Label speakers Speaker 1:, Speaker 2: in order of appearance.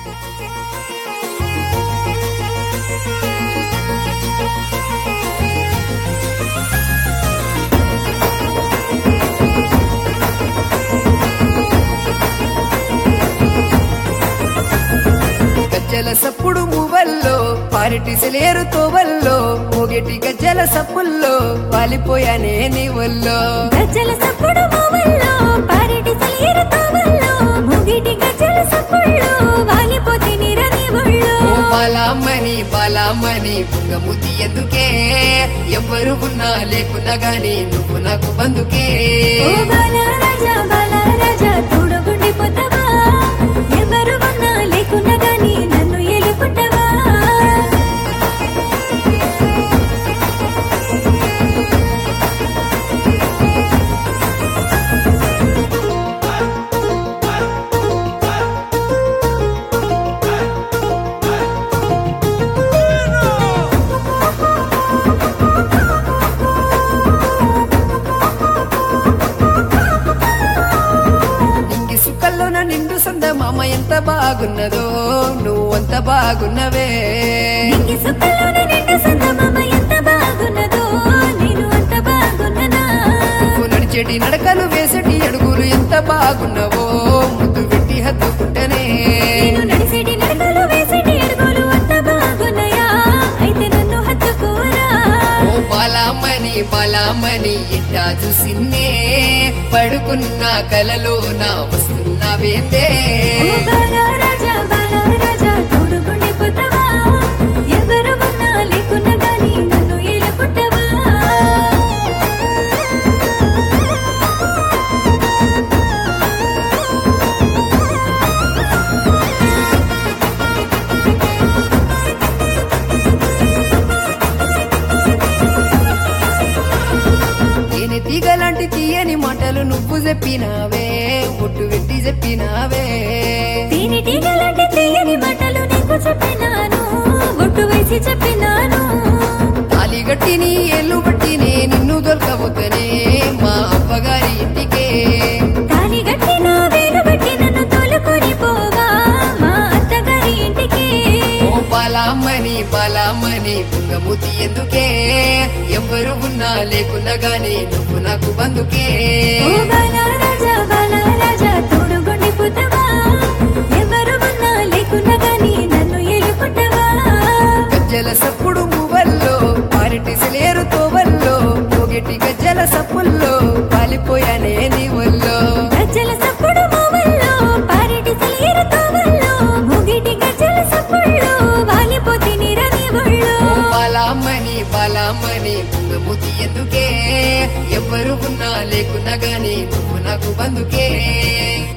Speaker 1: గజ్జల సప్పుడు మువ్వల్లో పారిటిసలేరు తోవల్లో మొగటి గజ్జల సప్పుల్లో వాలిపోయానే నీ వల్లో
Speaker 2: గజ్జల సప్పుడు మూవల్లో పారెటి సలీరు తోవల్లో ముగిటి గజ్జల సప్పుళ్ళు వాలిపోతే నిరని ఒళ్ళు
Speaker 1: ఓ బలామని బలామని బుంగముతి ఎందుకే ఎవ్వరు ఉన్నా లేకున్నా గాని నువ్వు నాకు బందుకే
Speaker 2: ఓ బాల రాజా బాల రాజా తోడుగుండి పోతావా ఎవరు ఉన్నా లేకున్నా గాని నన్ను ఎలుకుంటావా
Speaker 1: నింగి సుక్కల్లోన నిండు సంద మామ ఎంత బాగున్నదో నువ్వంత బాగున్నవే
Speaker 2: నింగి సుక్కలోన నిండు సందమామ ఎంత బాగున్నదో నేను అంత బాగున్ననా
Speaker 1: నువ్వు నడిచేటి నడకలు వేసటి అడుగులు ఎంత బాగున్నవో ముద్దు పెట్టి హత్తుకుంటేనే
Speaker 2: నేను నడిసేటి నడకలు వేసేటి అడుగులు అంత బాగున్నాయా అయితే నన్ను హత్తుకోరా
Speaker 1: ఓ బలామని బలామని ఇట్టా చూసిన్నే పడుకున్న కలలో నా వస్తున్నావేందే
Speaker 2: ఓ బాల రాజా బాల రాజా తోడుగుండి పోతావా ఎవరు ఉన్నా లేకున్నా గాని నన్ను ఏలుకుంటావా
Speaker 1: తేనె తీగలాంటి తీయని మాటలు నువ్వు చెప్పినావే ఒట్టు పెట్టి చెప్పినావే
Speaker 2: తేనెటీగలాంటి తీయని మాటలు నీకు చెప్పినాను ఒట్టు వేసి చెప్పినాను
Speaker 1: తాలి గట్టిని ఎల్లు బట్టినే నిన్ను దొరకబోతనే మా అవ్వగారి ఇంటికే
Speaker 2: తాలి గట్టిన వేలు బట్టి నన్ను తోలుకొని పోవా మా అత్తగారి ఇంటికి
Speaker 1: ఓ బలామని బలామని బుంగమూతి ఎందుకే ఎవ్వరు ఉన్నా లేకున్నా గాని నువ్వు నాకు బందుకే
Speaker 2: ఓ బాల రాజా బాల రాజా తోడుగుండి పోతావా ఎవరు ఉన్నా లేకున్నా గాని నన్ను ఏలుకుంటావా
Speaker 1: గజ్జల సప్పుడు మువ్వల్లో పారిటిసలేరు తోవల్లో పొగటి గజ్జల సప్పుల్లో పాలిపోయానే నీ వల్లో
Speaker 2: గజ్జల సప్పుడు మూవల్లో పారెటి సలీరు తోవల్లో ముగిటి గజ్జల సప్పుళ్ళు వాలిపోతే నిరని ఒళ్ళు
Speaker 1: ఓ బలామని బలామని బుంగమూతి ఎందుకే ఎవ్వరు ఉన్నా లేకున్నా గాని నువ్వు నాకు బందుకే